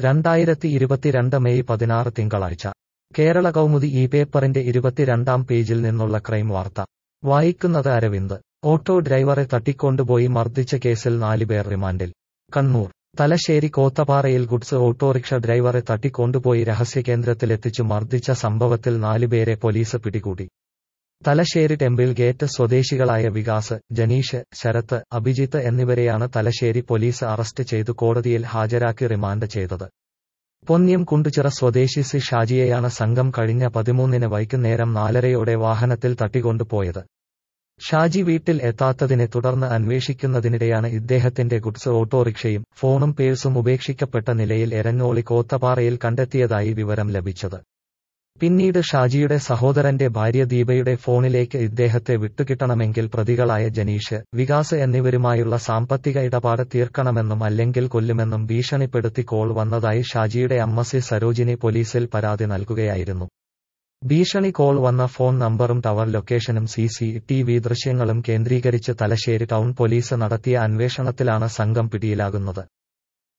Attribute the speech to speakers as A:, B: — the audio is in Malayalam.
A: രണ്ടായിരത്തി ഇരുപത്തിരണ്ട് മെയ് പതിനാറ് തിങ്കളാഴ്ച കേരള കൗമുദി ഈ പേപ്പറിന്റെ ഇരുപത്തിരണ്ടാം പേജിൽ നിന്നുള്ള ക്രൈം വാർത്ത വായിക്കുന്നത് അരവിന്ദ് ഓട്ടോ ഡ്രൈവറെ തട്ടിക്കൊണ്ടുപോയി മർദ്ദിച്ച കേസിൽ നാലുപേർ റിമാൻഡിൽ കണ്ണൂർ തലശ്ശേരി കോത്തപ്പാറയിൽ ഗുഡ്സ് ഓട്ടോറിക്ഷ ഡ്രൈവറെ തട്ടിക്കൊണ്ടുപോയി രഹസ്യകേന്ദ്രത്തിലെത്തിച്ചു മർദ്ദിച്ച സംഭവത്തിൽ നാലുപേരെ പോലീസ് പിടികൂടി തലശ്ശേരി ടെമ്പിൾ ഗേറ്റ് സ്വദേശികളായ വികാസ് ജനീഷ് ശരത്ത് അഭിജിത്ത് എന്നിവരെയാണ് തലശ്ശേരി പോലീസ് അറസ്റ്റ് ചെയ്തു കോടതിയിൽ ഹാജരാക്കി റിമാൻഡ് ചെയ്തത് പൊന്ന്യം കുണ്ടുചിറ സ്വദേശി സി ഷാജിയെയാണ് സംഘം കഴിഞ്ഞ പതിമൂന്നിന് വൈകുന്നേരം നാലരയോടെ വാഹനത്തിൽ തട്ടിക്കൊണ്ടുപോയത് ഷാജി വീട്ടിൽ എത്താത്തതിനെ തുടർന്ന് അന്വേഷിക്കുന്നതിനിടെയാണ് ഇദ്ദേഹത്തിന്റെ ഗുഡ്സ് ഓട്ടോറിക്ഷയും ഫോണും പേഴ്സും ഉപേക്ഷിക്കപ്പെട്ട നിലയിൽ എരഞ്ഞോളി കോത്തപ്പാറയിൽ കണ്ടെത്തിയതായി വിവരം ലഭിച്ചത് പിന്നീട് ഷാജിയുടെ സഹോദരന്റെ ഭാര്യ ദീപയുടെ ഫോണിലേക്ക് ഇദ്ദേഹത്തെ വിട്ടുകിട്ടണമെങ്കിൽ പ്രതികളായ ജനീഷ് വികാസ് എന്നിവരുമായുള്ള സാമ്പത്തിക ഇടപാട് തീർക്കണമെന്നും അല്ലെങ്കിൽ കൊല്ലുമെന്നും ഭീഷണിപ്പെടുത്തി കോൾ വന്നതായി ഷാജിയുടെ അമ്മ സി സരോജിനി പോലീസിൽ പരാതി നൽകുകയായിരുന്നു ഭീഷണി കോൾ വന്ന ഫോൺ നമ്പറും ടവർ ലൊക്കേഷനും സി സി ടി വി ദൃശ്യങ്ങളും കേന്ദ്രീകരിച്ച് തലശ്ശേരി ടൗൺ പോലീസ് നടത്തിയ അന്വേഷണത്തിലാണ് സംഘം പിടിയിലാകുന്നത്